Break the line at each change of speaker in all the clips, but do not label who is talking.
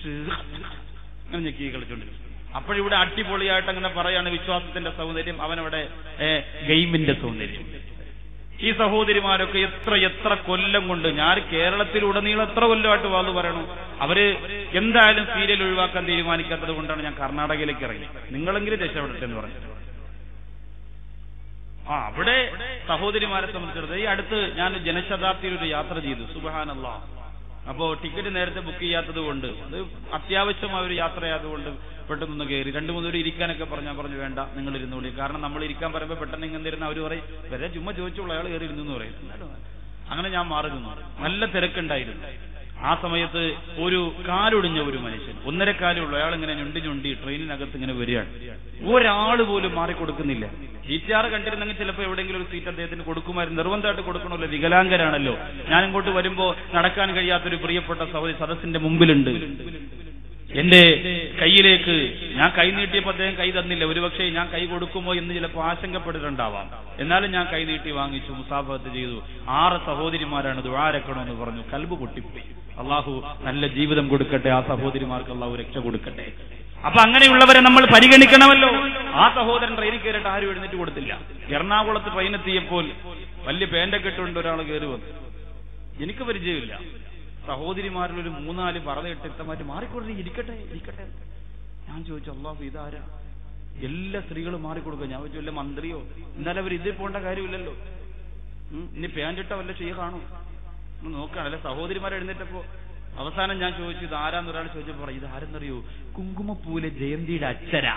അങ്ങനെ ഞെക്കി കളിച്ചോണ്ടിരിക്കും അപ്പോഴിവിടെ അടിപൊളിയായിട്ട് അങ്ങനെ പറയാണ് വിശ്വാസത്തിന്റെ സൗന്ദര്യം അവനവിടെ ഏ, ഗെയിമിന്റെ സൗന്ദര്യം ഈ സഹോദരിമാരൊക്കെ എത്ര എത്ര കൊല്ലം കൊണ്ട് ഞാൻ കേരളത്തിലുടനീളം എത്ര കൊല്ലമായിട്ട് വാത് പറയണു അവര് എന്തായാലും സീരിയൽ ഒഴിവാക്കാൻ തീരുമാനിക്കാത്തത് കൊണ്ടാണ് ഞാൻ കർണാടകയിലേക്ക് ഇറങ്ങി നിങ്ങളെങ്കിലും രക്ഷപ്പെടട്ടെ എന്ന് പറഞ്ഞു ആ അവിടെ സഹോദരിമാരെ സംബന്ധിച്ചിടത്തോളം ഈ അടുത്ത് ഞാൻ ജനശതാബ്ദിയിൽ ഒരു യാത്ര ചെയ്തു സുബഹാനല്ല അപ്പോ ടിക്കറ്റ് നേരത്തെ ബുക്ക് ചെയ്യാത്തത് കൊണ്ട് അത് അത്യാവശ്യമായ ഒരു യാത്രയായതുകൊണ്ട് പെട്ടെന്നൊന്ന് കയറി രണ്ടു മൂന്ന് പേര് ഇരിക്കാനൊക്കെ പറഞ്ഞാൽ പറഞ്ഞു വേണ്ട നിങ്ങൾ ഇരുന്നോളി കാരണം നമ്മൾ ഇരിക്കാൻ പറയുമ്പോൾ പെട്ടെന്ന് ഇങ്ങനെ തരുന്ന അവർ പറയും വരെ ചുമ്മാ ചോദിച്ചോളൂ അയാൾ കയറി ഇരുന്നു എന്ന് പറയും എന്നാലും അങ്ങനെ ഞാൻ മാറി നിന്നു നല്ല തിരക്കുണ്ടായിരുന്നു ആ സമയത്ത് ഒരു കാലൊടിഞ്ഞ ഒരു മനുഷ്യൻ ഒന്നര കാലുള്ള അയാൾ ഇങ്ങനെ ഞൊണ്ടി ഞൊണ്ടി ട്രെയിനിനകത്ത് ഇങ്ങനെ വരികയാണ് ഒരാൾ പോലും മാറി കൊടുക്കുന്നില്ല സീറ്റാറ് കണ്ടിരുന്നെങ്കിൽ ചിലപ്പോൾ എവിടെയെങ്കിലും ഒരു സീറ്റ് അദ്ദേഹത്തിന് കൊടുക്കുമായിരുന്നു നിർബന്ധമായിട്ട് കൊടുക്കണമല്ലോ വികലാംഗരാണല്ലോ ഞാൻ ഇങ്ങോട്ട് വരുമ്പോ നടക്കാൻ കഴിയാത്തൊരു പ്രിയപ്പെട്ട സഹോദരി സദസ്സിന്റെ മുമ്പിലുണ്ട് എന്റെ കയ്യിലേക്ക് ഞാൻ കൈ നീട്ടിയപ്പോൾ അദ്ദേഹം കൈ തന്നില്ല ഒരുപക്ഷെ ഞാൻ കൈ കൊടുക്കുമോ എന്ന് ചിലപ്പോൾ ആശങ്കപ്പെട്ടിട്ടുണ്ടാവാം എന്നാലും ഞാൻ കൈ നീട്ടി വാങ്ങിച്ചു മുസാഫത്ത് ചെയ്തു ആറ് സഹോദരിമാരാണ് ദ്വാരക്കണമെന്ന് പറഞ്ഞു കൽബ് പൊട്ടിപ്പോയി അള്ളാഹു നല്ല ജീവിതം കൊടുക്കട്ടെ ആ സഹോദരിമാർക്ക് അള്ളാഹു രക്ഷ കൊടുക്കട്ടെ അപ്പൊ അങ്ങനെയുള്ളവരെ നമ്മൾ പരിഗണിക്കണമല്ലോ ആ സഹോദരൻ ട്രെയിനിൽ കയറിയിട്ട് ആരും എഴുന്നേറ്റ് കൊടുത്തില്ല എറണാകുളത്ത് ട്രെയിൻ എത്തിയപ്പോൾ വലിയ പേന്റൊക്കെ ഇട്ടുകൊണ്ട് ഒരാൾ കയറി വന്നു എനിക്ക് പരിചയമില്ല സഹോദരിമാരിൽ ഒരു മൂന്നാല് പറഞ്ഞിട്ട് ഇത്തമാറ്റി മാറിക്കൊടുത്ത് ഇരിക്കട്ടെ ഇരിക്കട്ടെ ഞാൻ ചോദിച്ചു അള്ളാഹു ഇതാരാ എല്ലാ സ്ത്രീകളും മാറിക്കൊടുക്കുക ഞാൻ ചോദിച്ചു വല്ല മന്ത്രിയോ എന്നാലും അവർ ഇതിൽ പോകേണ്ട കാര്യമില്ലല്ലോ ഉം, ഇനി പാൻറ്റിട്ട വല്ല ചെയ്യ കാണോ ഒന്ന് നോക്കുകയാണ് അല്ലെ സഹോദരിമാർ എഴുന്നേറ്റപ്പോ അവസാനം ഞാൻ ചോദിച്ചു ഇത് ആരാന്ന് ഒരാൾ ചോദിച്ചപ്പോ പറയും ഇത് ആരെന്നറിയോ കുങ്കുമപ്പൂലെ ജയന്തിയുടെ അച്ഛരാ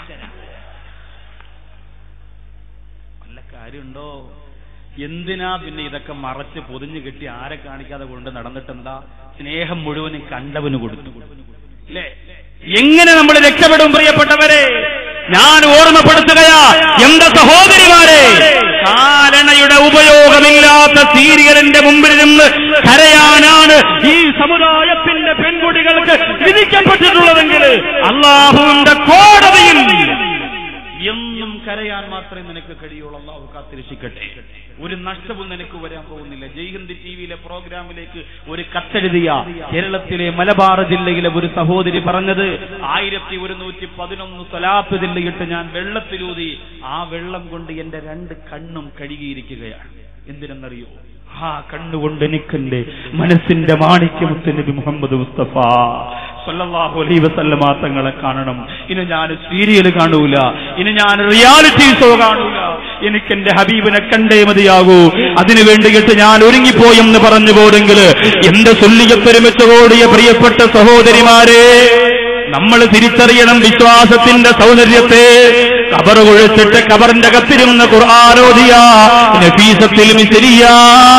വല്ല കാര്യമുണ്ടോ എന്തിനാ പിന്നെ ഇതൊക്കെ മറച്ച് പൊതിഞ്ഞു കെട്ടി ആരെ കാണിക്കാതെ കൊണ്ട് നടന്നിട്ടെന്താ സ്നേഹം മുഴുവനും കണ്ടവന് കൊടുത്തു അല്ലേ എങ്ങനെ നമ്മൾ രക്ഷപ്പെടും പ്രിയപ്പെട്ടവരെ ഞാൻ ഓർമ്മപ്പെടുത്തുകയാ എന്റെ സഹോദരിമാരെ കാരണയുടെ ഉപയോഗമില്ലാത്ത സീരിയലിന്റെ മുമ്പിൽ നിന്ന് കരയാനാണ് ഈ സമുദായത്തിന്റെ പെൺകുട്ടികൾക്ക് വിധിക്കപ്പെട്ടിട്ടുള്ളതെങ്കിൽ അള്ളാഹുവിന്റെ കോടതിയിൽ എന്നും കരയാൻ മാത്രമേ നിനക്ക് കഴിയുള്ളൂ അള്ളാഹു കാത്തിരക്ഷിക്കട്ടെ ഒരു നഷ്ടവും നിനക്ക് വരാൻ പോകുന്നില്ല ജയ്ഹിന്ദ് ടിവിയിലെ പ്രോഗ്രാമിലേക്ക് ഒരു കത്തെഴുതിയ കേരളത്തിലെ മലബാർ ജില്ലയിലെ ഒരു സഹോദരി പറഞ്ഞത് ആയിരത്തി ഒരുന്നൂറ്റി പതിനൊന്ന് സ്വലാത്ത് ജില്ലയിട്ട് ഞാൻ വെള്ളത്തിലൂതി ആ വെള്ളം കൊണ്ട് എന്റെ രണ്ട് കണ്ണും കഴുകിയിരിക്കുകയാണ് എന്തിനെന്നറിയോ ആ കണ്ണുകൊണ്ട് എനിക്കെന്റെ മനസ്സിന്റെ മാണിക്യമുത്ത് നബി മുഹമ്മദ് മുസ്തഫ സല്ലല്ലാഹു അലൈഹി വസല്ലമ തങ്ങളെ കാണണം ഇനി ഞാൻ സീരിയൽ കാണൂല ഇനി ഞാൻ റിയാലിറ്റി ഷോ കാണൂല എനിക്ക് എന്റെ ഹബീബിനെ കണ്ടേ മതിയാകൂ അതിനു വേണ്ടിയിട്ട് ഞാൻ ഒരുങ്ങിപ്പോയെന്ന് പറഞ്ഞു പോരെങ്കിൽ എന്റെ ചൊല്ലിയപ്പെരുമിച്ച് ഓടിയ പ്രിയപ്പെട്ട സഹോദരിമാരെ നമ്മൾ തിരിച്ചറിയണം വിശ്വാസത്തിന്റെ സൗന്ദര്യത്തെ കബർ കുഴിച്ചിട്ട് കബറിന്റെ കത്തിരുന്ന ഖുർആാനോദിയ നഫീസത്തിൽ മിസിരിയ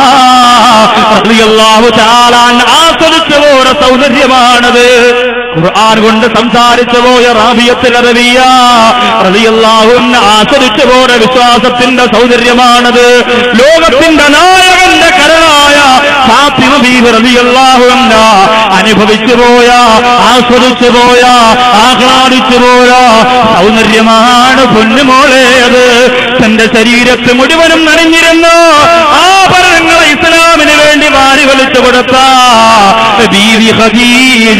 റളിയല്ലാഹു തആല ആസ്വദിച്ച പോലെ സൗന്ദര്യമാണത് ഖുർആൻ കൊണ്ട് സംസാരിച്ചു പോയ റാബിയത്തിൽ അറബിയ റളിയല്ലാഹു അൻഹ ആസ്വദിച്ചു പോയ വിശ്വാസത്തിന്റെ സൗന്ദര്യമാണത് ലോകത്തിന്റെ നായകന്റെ കരളായ ഫാത്തിമ ബീവി റളിയല്ലാഹു അൻഹ അനുഭവിച്ചു പോയ ആസ്വദിച്ചു പോയ ആഹ്ലാദിച്ചു പോയ സൗന്ദര്യമാണ് പൊന്നുമോളെ അത് തന്റെ ശരീരത്ത് മുഴുവനും നനഞ്ഞിരുന്നു ആഭരണങ്ങൾ ഇസ്ലാമിന് വേണ്ടി വാരി വലിച്ചു കൊടുത്ത ബീവി ഖദീജ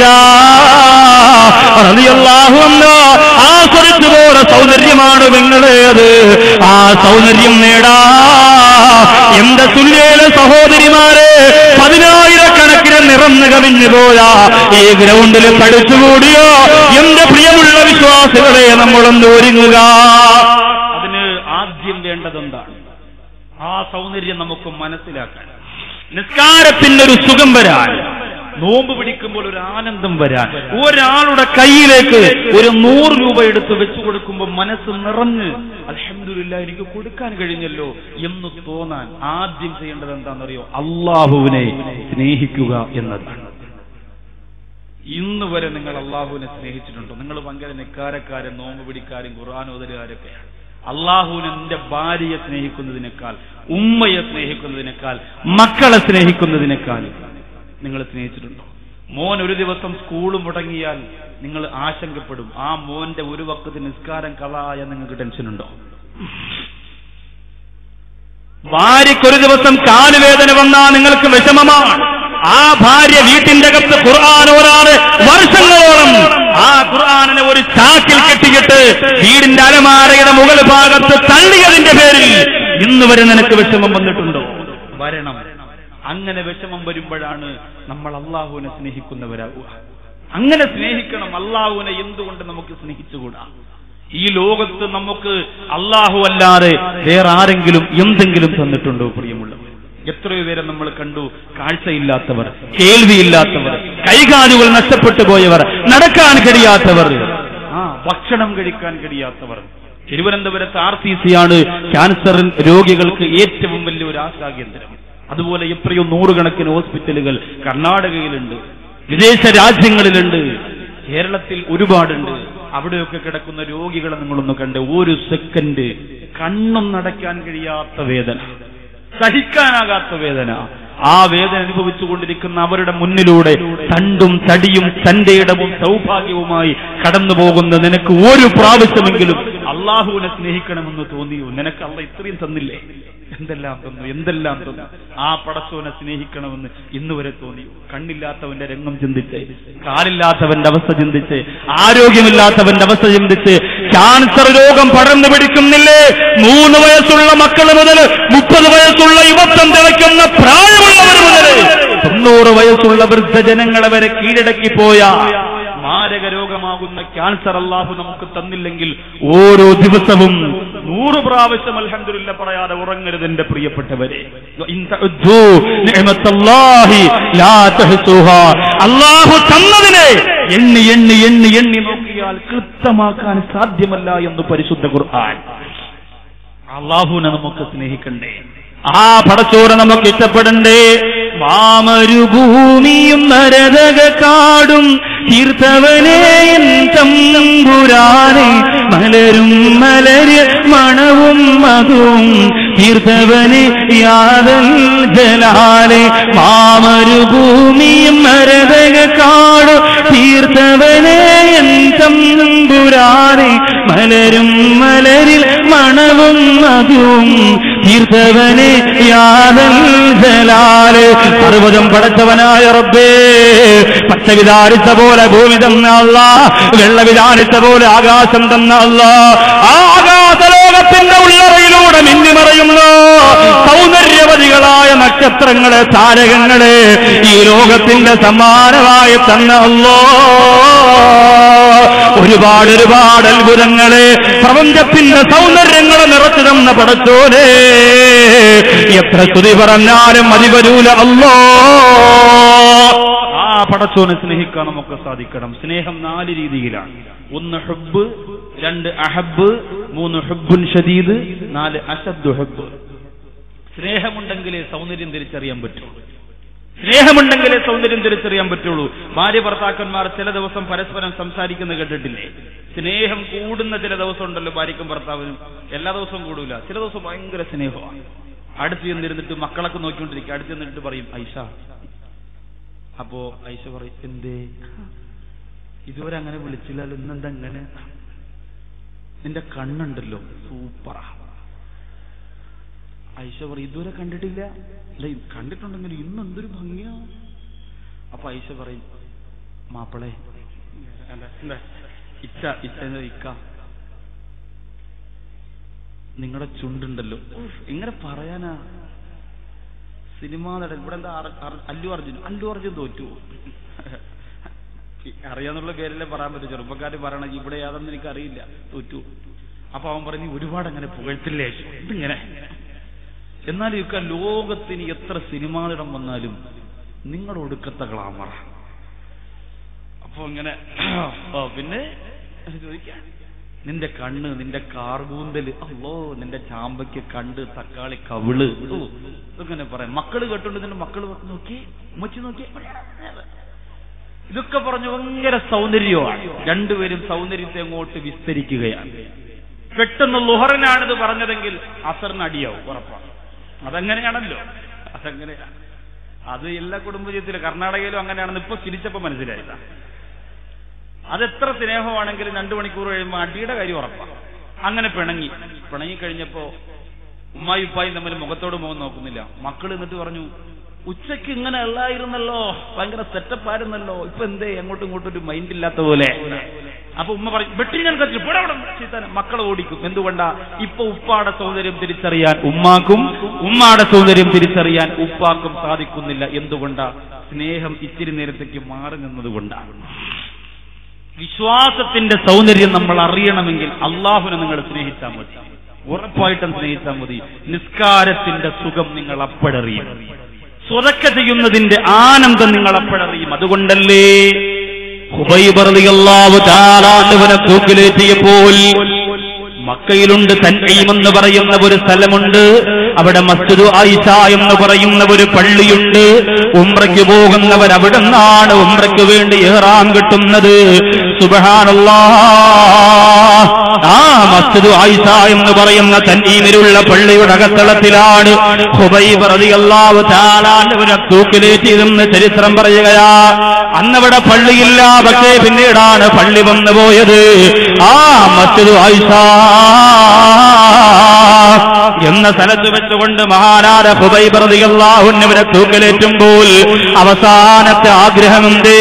റളിയല്ലാഹു അൻഹ ആസ്വദിച്ചു പോയ സൗന്ദര്യമാണ് നിങ്ങളെ അത് ആ സൗന്ദര്യം നേടാ എന്റെ തുല്യയിലെ സഹോദരിമാരെ പതിനായിരക്കണക്കിന് നിറന്നു കവിഞ്ഞു പോയ ഈ ഗ്രൗണ്ടിൽ തടുത്തുകൂടിയോ എന്റെ പ്രിയമുള്ള വിശ്വാസികളെ നമ്മളൊന്ന് ഒരുങ്ങുക അതിന് ആദ്യം വേണ്ടതെന്താണ് ആ സൗന്ദര്യം നമുക്ക് മനസ്സിലാക്കാൻ നിസ്കാരത്തിന്റെ ഒരു സുഖം വരാൻ നോമ്പ് പിടിക്കുമ്പോൾ ഒരു ആനന്ദം വരാൻ ഒരാളുടെ കയ്യിലേക്ക് ഒരു നൂറ് രൂപ എടുത്ത് വെച്ചു കൊടുക്കുമ്പോൾ മനസ്സ് നിറഞ്ഞ് അലഹമില്ല എനിക്ക് കൊടുക്കാൻ കഴിഞ്ഞല്ലോ എന്ന് തോന്നാൻ ആദ്യം ചെയ്യേണ്ടത് എന്താണെന്നറിയോ അള്ളാഹുവിനെ സ്നേഹിക്കുക എന്നതാണ് ഇന്ന് വരെ നിങ്ങൾ അള്ളാഹുവിനെ സ്നേഹിച്ചിട്ടുണ്ടോ നിങ്ങൾ ഭയങ്കര നിക്കാരക്കാരും നോമ്പ് പിടിക്കാരും ഖുർആാനോദരുകാരൊക്കെയാണ് അള്ളാഹുവിനെ നിന്റെ ഭാര്യയെ സ്നേഹിക്കുന്നതിനേക്കാൾ ഉമ്മയെ സ്നേഹിക്കുന്നതിനേക്കാൾ മക്കളെ സ്നേഹിക്കുന്നതിനേക്കാൾ നിങ്ങൾ സ്നേഹിച്ചിട്ടുണ്ടോ മോൻ ഒരു ദിവസം സ്കൂൾ മുടങ്ങിയാൽ നിങ്ങൾ ആശങ്കപ്പെടും ആ മോന്റെ ഒരു വക്കത്ത് നിസ്കാരം കളായ നിങ്ങൾക്ക് ടെൻഷനുണ്ടോ ഭാര്യയ്ക്കൊരു ദിവസം കാലുവേദന വന്നാൽ നിങ്ങൾക്ക് വിഷമമാണ്
ആ ഭാര്യ വീട്ടിന്റെ അകത്ത് ഖുർആൻ ഓരാണ് വർഷങ്ങളോളം ആ ഖുർആാനിനെ ഒരു ചാക്കിൽ കെട്ടിയിട്ട് വീടിന്റെ അലമാരയുടെ മുകൾ ഭാഗത്ത് തള്ളിയതിന്റെ പേരിൽ ഇന്ന് വരെ നിനക്ക് വിഷമം വന്നിട്ടുണ്ടോ
വരണം അങ്ങനെ വിഷമം വരുമ്പോഴാണ് നമ്മൾ അള്ളാഹുവിനെ സ്നേഹിക്കുന്നവരാകുക അങ്ങനെ സ്നേഹിക്കണം അള്ളാഹുവിനെ എന്തുകൊണ്ട് നമുക്ക് സ്നേഹിച്ചുകൂടാ ഈ ലോകത്ത് നമുക്ക് അള്ളാഹു അല്ലാതെ വേറെ ആരെങ്കിലും എന്തെങ്കിലും തന്നിട്ടുണ്ടോ പ്രിയമുള്ളവർ എത്രയോ പേരെ നമ്മൾ കണ്ടു കാഴ്ചയില്ലാത്തവർ കേൾവിയില്ലാത്തവർ കൈകാലുകൾ നഷ്ടപ്പെട്ടു പോയവർ നടക്കാൻ കഴിയാത്തവർ ആ ഭക്ഷണം കഴിക്കാൻ കഴിയാത്തവർ തിരുവനന്തപുരത്ത് ആർ സി സി ആണ് ക്യാൻസർ രോഗികൾക്ക് ഏറ്റവും വലിയ ഒരു ആശാകേന്ദ്രം അതുപോലെ എത്രയോ നൂറുകണക്കിന് ഹോസ്പിറ്റലുകൾ കർണാടകയിലുണ്ട് വിദേശ രാജ്യങ്ങളിലുണ്ട് കേരളത്തിൽ ഒരുപാടുണ്ട് അവിടെയൊക്കെ കിടക്കുന്ന രോഗികളെ നിങ്ങളൊന്ന് കണ്ട് ഒരു സെക്കൻഡ് കണ്ണും നടക്കാൻ കഴിയാത്ത വേദന സഹിക്കാനാകാത്ത വേദന ആ വേദന അനുഭവിച്ചുകൊണ്ടിരിക്കുന്ന അവരുടെ മുന്നിലൂടെ തണ്ടും തടിയും തന്റെ ഇടവും സൗഭാഗ്യവുമായി കടന്നു പോകുന്ന നിനക്ക് ഒരു പ്രാവശ്യമെങ്കിലും അള്ളാഹുവിനെ സ്നേഹിക്കണമെന്ന് തോന്നിയോ നിനക്ക് അള്ള ഇത്രയും തന്നില്ലേ എന്തെല്ലാം തന്നു എന്തെല്ലാം തന്നു ആ പടച്ചോനെ സ്നേഹിക്കണമെന്ന് ഇന്ന് വരെ തോന്നിയോ കണ്ണില്ലാത്തവന്റെ രംഗം ചിന്തിച്ച് കാലില്ലാത്തവന്റെ അവസ്ഥ ചിന്തിച്ച് ആരോഗ്യമില്ലാത്തവന്റെ അവസ്ഥ ചിന്തിച്ച് ക്യാൻസർ രോഗം പടർന്നു പിടിക്കുന്നില്ലേ മൂന്ന് വയസ്സുള്ള മക്കൾ മുതൽ മുപ്പത് വയസ്സുള്ള യുവത്വം തിളയ്ക്കുന്ന പ്രായമുള്ളവർ മുതൽ തൊണ്ണൂറ് വയസ്സുള്ള വൃദ്ധജനങ്ങളെ വരെ കീഴടക്കി പോയ മാരക രോഗമാകുന്ന ക്യാൻസർ അള്ളാഹു നമുക്ക് തന്നില്ലെങ്കിൽ ഓരോ ദിവസവും നൂറ് പ്രാവശ്യം അൽഹംദുലില്ല പറയാതെ ഉറങ്ങരുത് എന്റെ പ്രിയപ്പെട്ടവരെ ഇൻ തഉദ്ദൂ നിഅമത്തല്ലാഹി ലാ തഹ്സുഹാ. അള്ളാഹു തന്നതിനെ എണ്ണി എണ്ണി എണ്ണി എണ്ണി നോക്കിയാൽ കൃത്യമാക്കാൻ സാധ്യമല്ല എന്ന് പരിശുദ്ധ ഖുർആൻ അള്ളാഹുവിനെ നമുക്ക് സ്നേഹിക്കണ്ടേ ആ പടച്ചോറ് നമുക്ക് ഇഷ്ടപ്പെടണ്ടേ മാമരുഭൂമിയും നരതക കാടും തീർത്തവനേ എൻ തമ്പുരാനെ മലരും മലര് മണവും മധുവും തീർത്തവനെ യാതൽ ജലാലെ മാമരുഭൂമിയും നരതക കാടും തീർത്തവനേ എൻ തമ്പുരാനെ മലരും മലരിൽ മണവും മധുവും തീർത്തവനെ യാതൽ ജലാല് പർവ്വതം പടച്ചവനായ റബ്ബേ പച്ച വിധാരിച്ച പോലെ ഭൂമി തന്ന അല്ല വെള്ള വിധാരിച്ച പോലെ ആകാശം തന്ന അല്ല ആ ആകാശലോകത്തിന്റെ ഉള്ളറയിലൂടെ മിന്നി മറയുന്നു സൗന്ദര്യവതികളായ നക്ഷത്രങ്ങളെ താരകങ്ങളെ ഈ ലോകത്തിന്റെ സമ്മാനമായി തന്ന അല്ലോ ഒരുപാട് ഒരുപാട് അത്ഭുതങ്ങളെ പ്രപഞ്ചത്തിന്റെ സൗന്ദര്യങ്ങളെ നിറച്ചു തന്ന പടച്ചോനെ എത്ര സ്തുതി പറഞ്ഞാലും മതി വരൂല അല്ലോ ആ പടച്ചോനെ സ്നേഹിക്കാൻ നമുക്ക് സാധിക്കണം സ്നേഹം നാല് രീതിയിലാണ് ഒന്ന് ഹുബ് രണ്ട് അഹബ് മൂന്ന് ഹുബുൻ ഷദീദ് നാല് അഷദ് ഹുബ് സ്നേഹമുണ്ടെങ്കിലേ സൗന്ദര്യം തിരിച്ചറിയാൻ പറ്റൂ സ്നേഹമുണ്ടെങ്കിലേ സൗന്ദര്യം തിരിച്ചറിയാൻ പറ്റുള്ളൂ ഭാര്യ ഭർത്താക്കന്മാർ ചില ദിവസം പരസ്പരം സംസാരിക്കുന്ന കേട്ടിട്ടില്ലേ സ്നേഹം കൂടുന്ന ചില ദിവസം ഉണ്ടല്ലോ ഭാര്യക്കും ഭർത്താവിനും എല്ലാ ദിവസവും കൂടൂല ചില ദിവസം ഭയങ്കര സ്നേഹമാണ് അടുത്ത് ചെന്നിരുന്നിട്ട് മക്കളൊക്കെ നോക്കിക്കൊണ്ടിരിക്കുക അടുത്ത് ചെന്നിട്ട് പറയും ഐഷ അപ്പോ ഐഷ പറയും എന്തേ ഇതുവരെ അങ്ങനെ വിളിച്ചില്ലല്ലോ ഇന്നെന്താ അങ്ങനെ നിന്റെ കണ്ണുണ്ടല്ലോ സൂപ്പറാ ഐഷ പറയും ഇതുവരെ കണ്ടിട്ടില്ല അല്ല ഇത് കണ്ടിട്ടുണ്ടെങ്കിൽ ഇന്ന് എന്തൊരു ഭംഗിയാ അപ്പൊ ഐഷ പറയും മാപ്പിളെ എന്താ, എന്താ? ഇച്ച ഇച്ച എന്താ ഇക്ക നിങ്ങളുടെ ചുണ്ടുണ്ടല്ലോ ഉഫ്, എങ്ങനെ പറയാനാ സിനിമാ നടൻ ഇവിടെ എന്താ അർ- അർ- അല്ലു അർജുൻ അല്ലു അർജുൻ തോറ്റു അറിയാന്നുള്ള പേരല്ലേ പറയാൻ പറ്റും ചെറുപ്പക്കാർ പറയണ ഇവിടെ യാതൊന്നും എനിക്ക് അറിയില്ല തോറ്റു അപ്പൊ അവൻ പറഞ്ഞു ഒരുപാട് അങ്ങനെ പുകഴ്ത്തില്ലേ ഇതിങ്ങനെ എന്നാൽ ഇക്ക ലോകത്തിന് എത്ര സിനിമാ നടൻ വന്നാലും നിങ്ങളുടെ ഒടുക്കത്തെ ഗ്ലാമറ അപ്പൊ ഇങ്ങനെ ഓ പിന്നെ ചോദിക്കാം നിന്റെ കണ്ണ് നിന്റെ കാർകൂന്തല് അല്ലോ നിന്റെ ചാമ്പയ്ക്ക് കണ്ട് തക്കാളി കവിള് ഓ, ഇതൊക്കെ പറയാം മക്കള് കേട്ടോണ്ട് നിന്റെ മക്കള് പറഞ്ഞു, നോക്കി ഉമ്മച്ചി നോക്കി ഇതൊക്കെ പറഞ്ഞു ഭയങ്കര സൗന്ദര്യമാണ് രണ്ടുപേരും സൗന്ദര്യത്തെ അങ്ങോട്ട് വിസ്തരിക്കുകയാണ് പെട്ടെന്ന് ലുഹറിനാണിത് പറഞ്ഞതെങ്കിൽ അസറിന് അടിയാവും ഉറപ്പാണ് അതങ്ങനെയാണല്ലോ അതങ്ങനെയാ അത് എല്ലാ കുടുംബജീവിതത്തിലും കർണാടകയിലും അങ്ങനെയാണെന്ന് ഇപ്പൊ തിരിച്ചപ്പോ മനസ്സിലായതാ അതെത്ര സ്നേഹമാണെങ്കിലും രണ്ടു മണിക്കൂർ കഴിയുമ്പോൾ അടിയുടെ കാര്യം ഉറപ്പാണ് അങ്ങനെ പിണങ്ങി പിണങ്ങി കഴിഞ്ഞപ്പോ ഉമ്മായി ഉപ്പായും തമ്മിൽ മുഖത്തോട് മുഖം നോക്കുന്നില്ല മക്കൾ എന്നിട്ട് പറഞ്ഞു ഉച്ചയ്ക്ക് ഇങ്ങനെ അല്ലായിരുന്നല്ലോ ഭയങ്കര സെറ്റപ്പ് ആയിരുന്നല്ലോ ഇപ്പൊ എന്തേ അങ്ങോട്ടും ഇങ്ങോട്ടും ഒരു മൈൻഡ് ഇല്ലാത്ത പോലെ അപ്പൊ ഉമ്മ പറയും വെട്ടി ഞാൻ കത്തിച്ചു ഇവിടെ അവിടെ ചീത്താൻ മക്കളെ ഓടിക്കും എന്തുകൊണ്ടാ ഇപ്പൊ ഉപ്പാടെ സൗന്ദര്യം തിരിച്ചറിയാൻ ഉമ്മാക്കും ഉമ്മാടെ സൗന്ദര്യം തിരിച്ചറിയാൻ ഉപ്പാക്കും സാധിക്കുന്നില്ല എന്തുകൊണ്ടാ സ്നേഹം ഇച്ചിരി നേരത്തേക്ക് മാറി നിന്നതുകൊണ്ടാണ് വിശ്വാസത്തിന്റെ സൗന്ദര്യം നമ്മൾ അറിയണമെങ്കിൽ അള്ളാഹുനെ നിങ്ങൾ സ്നേഹിച്ചാൽ മതി ഉറപ്പായിട്ടും സ്നേഹിച്ചാൽ മതി നിസ്കാരത്തിന്റെ സുഖം നിങ്ങൾ അപ്പോഴറിയും സ്വതക്ക ചെയ്യുന്നതിന്റെ ആനന്ദം നിങ്ങൾ അപ്പോഴറിയും അതുകൊണ്ടല്ലേ ഹുബൈബറിയാവു താലാണ്ടുവനെ തൂക്കിലേറ്റിയപ്പോൾ മക്കയിലുണ്ട് തൻഈം എന്ന് പറയുന്ന ഒരു സ്ഥലമുണ്ട് അവിടെ മസ്ജിദ് ആയിഷ എന്ന് പറയുന്ന ഒരു പള്ളിയുണ്ട് ഉംറയ്ക്ക് പോകുന്നവർ അവിടെ നിന്നാണ് ഉംറയ്ക്ക് വേണ്ടി ഏറാൻ കിട്ടുന്നത് സുബഹാനല്ലാ ആ മസ്ജിദ് ആയിഷ എന്ന് പറയുന്ന തൻഈമിലുള്ള പള്ളിയുടെ അകത്തളത്തിലാണ് ഹുബൈബ് റളിയല്ലാഹു താലാണ്ടവരെ തൂക്കിലേറ്റിയതെന്ന് ചരിത്രം പറയുകയാ അന്നവിടെ പള്ളിയില്ല പക്ഷേ പിന്നീടാണ് പള്ളി വന്നു പോയത് ആ മസ്ജിദ് ആയിഷ എന്ന സ്ഥലത്ത് വെച്ചുകൊണ്ട് മഹാനാര ഹുബൈബറിയാഹുന്നവരെ തൂക്കലേറ്റുമ്പോൾ അവസാനത്തെ ആഗ്രഹമെന്തേ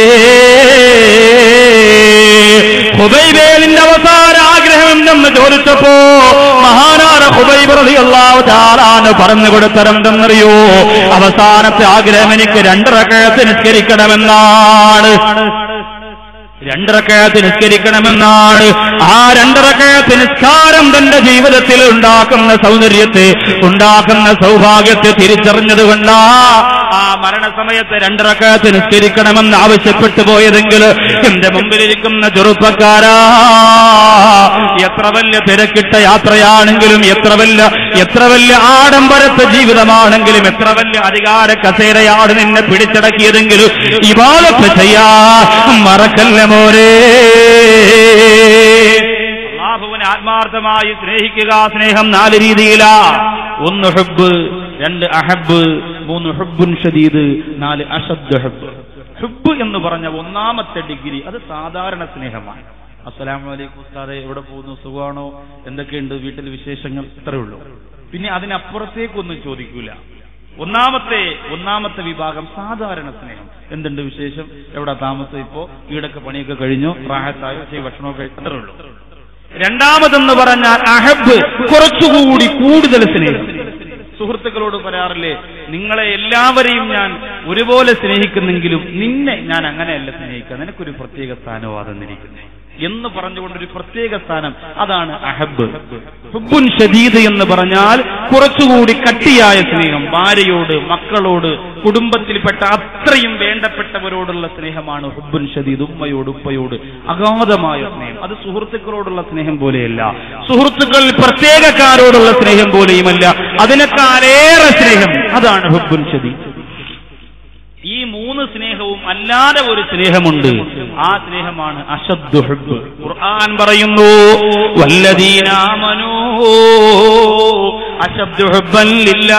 ഹുബൈബേലിന്റെ അവസാന ആഗ്രഹം എന്തെന്ന് ചോദിച്ചപ്പോ മഹാനാര ഹുബൈബറിയാഹു താരാണ് പറഞ്ഞു കൊടുത്തരെന്തെന്നറിയോ അവസാനത്തെ ആഗ്രഹം എനിക്ക് രണ്ടരക്കഴത്ത് നിസ്കരിക്കണമെന്നാണ് രണ്ടരക്കഴത്ത് നിസ്കരിക്കണമെന്നാണ് ആ രണ്ടരക്കഴത്ത് നിസ്കാരം തന്റെ ജീവിതത്തിൽ ഉണ്ടാക്കുന്ന സൗന്ദര്യത്തെ ഉണ്ടാക്കുന്ന സൗഭാഗ്യത്തെ തിരിച്ചറിഞ്ഞത് കൊണ്ടാ ആ മരണസമയത്ത് രണ്ടരക്കഴത്ത് നിസ്കരിക്കണമെന്ന് ആവശ്യപ്പെട്ടു പോയതെങ്കിൽ എന്റെ മുമ്പിലിരിക്കുന്ന ചെറുപ്പക്കാരാ എത്ര വലിയ തിരക്കിട്ട യാത്രയാണെങ്കിലും എത്ര വലിയ എത്ര വലിയ ആഡംബരത്തെ ജീവിതമാണെങ്കിലും എത്ര വലിയ അധികാര കസേരയാണ് നിന്നെ പിടിച്ചടക്കിയതെങ്കിലും ഇവാലത്ത് ചെയ്യാ മറക്കല്ല മോരേ അള്ളാഹുവിനെ ആത്മാർത്ഥമായി സ്നേഹിക്കുക സ്നേഹം നാല് രീതിയിലാ ഒന്ന് ഹുബ് രണ്ട് അഹബ് മൂന്ന് ഹുബുൻ ഷദീദ് നാല് അഷദ് ഹുബ് ഹുബ് എന്ന് പറഞ്ഞ ഒന്നാമത്തെ ഡിഗ്രി അത് സാധാരണ സ്നേഹമാണ് അസ്സലാമു അലൈക്കും ഉസ്താദെ എവിടെ പോകുന്നു സുഖമാണോ എന്തൊക്കെയുണ്ട് വീട്ടിൽ വിശേഷങ്ങൾ ഇത്രയേ ഉള്ളൂ പിന്നെ അതിനപ്പുറത്തേക്കൊന്നും ചോദിക്കൂല ഒന്നാമത്തെ ഒന്നാമത്തെ വിഭാഗം സാധാരണ സ്നേഹം എന്തുണ്ട് വിശേഷം എവിടെ താമസം ഇപ്പോ വീടൊക്കെ പണിയൊക്കെ കഴിഞ്ഞു റാഹത്തായോ ചെയ് ഭക്ഷണമൊക്കെ കഴിച്ചു. അത്രേ ഉള്ളൂ രണ്ടാമതെന്ന് പറഞ്ഞാൽ അഹബ് കുറച്ചുകൂടി കൂടുതൽ സ്നേഹം സുഹൃത്തുക്കളോട് പറയാറില്ലേ നിങ്ങളെ എല്ലാവരെയും ഞാൻ ഒരുപോലെ സ്നേഹിക്കുന്നെങ്കിലും നിന്നെ ഞാൻ അങ്ങനെയല്ല സ്നേഹിക്കുക നിനക്കൊരു പ്രത്യേക സ്ഥാനവും തന്നിരിക്കുന്നത് എന്ന് പറഞ്ഞുകൊണ്ടൊരു പ്രത്യേക സ്ഥാനം അതാണ് അഹബ് ഹുബുൻ ഷദീദ് എന്ന് പറഞ്ഞാൽ കുറച്ചുകൂടി കട്ടിയായ സ്നേഹം ഭാര്യയോട് മക്കളോട് കുടുംബത്തിൽപ്പെട്ട അത്രയും വേണ്ടപ്പെട്ടവരോടുള്ള സ്നേഹമാണ് ഹുബുൻ ഷദീദ് ഉമ്മയോട് ഉപ്പയോട് അഗാധമായ സ്നേഹം അത് സുഹൃത്തുക്കളോടുള്ള സ്നേഹം പോലെയല്ല സുഹൃത്തുക്കൾ പ്രത്യേകക്കാരോടുള്ള സ്നേഹം പോലെയുമല്ല അതിനേക്കാളേറെ സ്നേഹം അതാണ് ഹുബുൻ ഷദീദ് ഈ മൂന്ന് സ്നേഹവും അല്ലാതെ ഒരു സ്നേഹമുണ്ട് ആ സ്നേഹമാണ് അശദ്ദു ഹുബ് ഖുർആൻ പറയുന്നു വല്ലദീനാമനൂ അശദ്ദു ഹുബ്ബൻ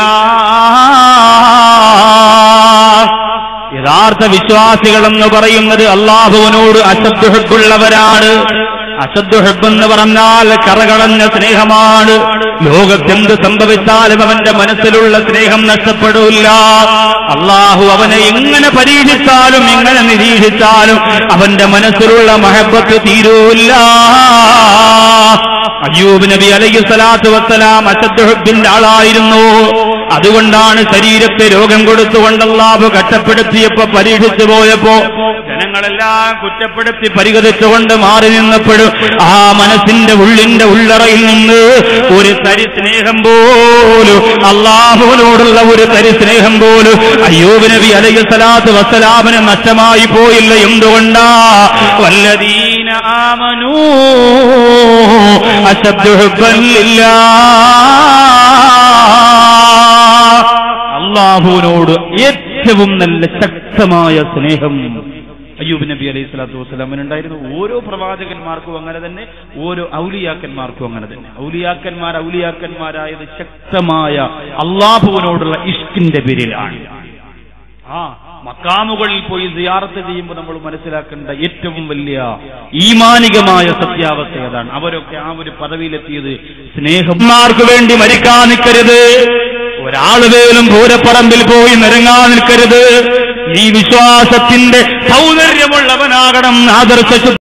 ലില്ലാഹ് യഥാർത്ഥ വിശ്വാസികൾ എന്ന് പറയുന്നത് അള്ളാഹുവിനോട് അശദ്ദു ഹുബുള്ളവരാണ് അശദ്ദു ഹുബ് എന്ന് പറഞ്ഞാൽ കറകളഞ്ഞ സ്നേഹമാണ് ലോകത്തെന്ത് സംഭവിച്ചാലും അവന്റെ മനസ്സിലുള്ള സ്നേഹം നഷ്ടപ്പെടില്ല അള്ളാഹു അവനെ എങ്ങനെ പരീക്ഷിച്ചാലും എങ്ങനെ നിരീക്ഷിച്ചാലും അവന്റെ മനസ്സിലുള്ള മഹബത്ത് തീരൂല്ല അയ്യൂബ് നബി അലൈഹി സ്വലാത്തു വസ്സലാം അശദ്ഹുബിന്റെ ആളായിരുന്നു അതുകൊണ്ടാണ് ശരീരത്തെ രോഗം കൊടുത്തുകൊണ്ട് അള്ളാഹു കഷ്ടപ്പെടുത്തിയപ്പോ പരീക്ഷിച്ചു പോയപ്പോ ജനങ്ങളെല്ലാം കുറ്റപ്പെടുത്തി പരിഗണിച്ചുകൊണ്ട് മാറി നിന്നപ്പോഴും ആ മനസ്സിന്റെ ഉള്ളിന്റെ ഉള്ളറയിൽ നിന്ന് ഒരു തരി സ്നേഹം പോലും അള്ളാഹുവിനോടുള്ള ഒരു തരി സ്നേഹം പോലും അയ്യൂബ് നബി അലൈഹി സ്വലാത്തു വസ്സലാമിന് നഷ്ടമായി പോയില്ല എന്തുകൊണ്ടാ വല്ലദീന ആമനൂ അശദ്ദു ഹുബ്ബൻ ലില്ലാഹ് അള്ളാഹുവിനോട് ഏറ്റവും നല്ല ശക്തമായ സ്നേഹം അയ്യൂബ് നബി അലൈഹി സ്വലാത്തു വസ്സലാമിനുണ്ടായിരുന്നു ഓരോ പ്രവാചകന്മാർക്കും അങ്ങനെ തന്നെ ഓരോ ഔലിയാക്കന്മാർക്കും അങ്ങനെ തന്നെ ഔലിയാക്കന്മാർ ഔലിയാക്കന്മാരായത് ശക്തമായ അള്ളാഹുവിനോടുള്ള ഇഷ്കിന്റെ പേരിലാണ് ആ മക്കാമുകളിൽ പോയി സിയാറത്ത് ചെയ്യുമ്പോൾ നമ്മൾ മനസ്സിലാക്കേണ്ട ഏറ്റവും വലിയ ഈമാനികമായ സത്യാവസ്ഥ അതാണ് അവരൊക്കെ ആ ഒരു പദവിയിലെത്തിയത് സ്നേഹന്മാർക്ക് വേണ്ടി മരിക്കാൻ നിൽക്കരുത്
ഒരാളുവേലും പൂരപ്പറമ്പിൽ പോയി നിരങ്ങാൻ നിൽക്കരുത് നീ വിശ്വാസത്തിന്റെ സൗന്ദര്യമുള്ളവനാകണം ആദർശ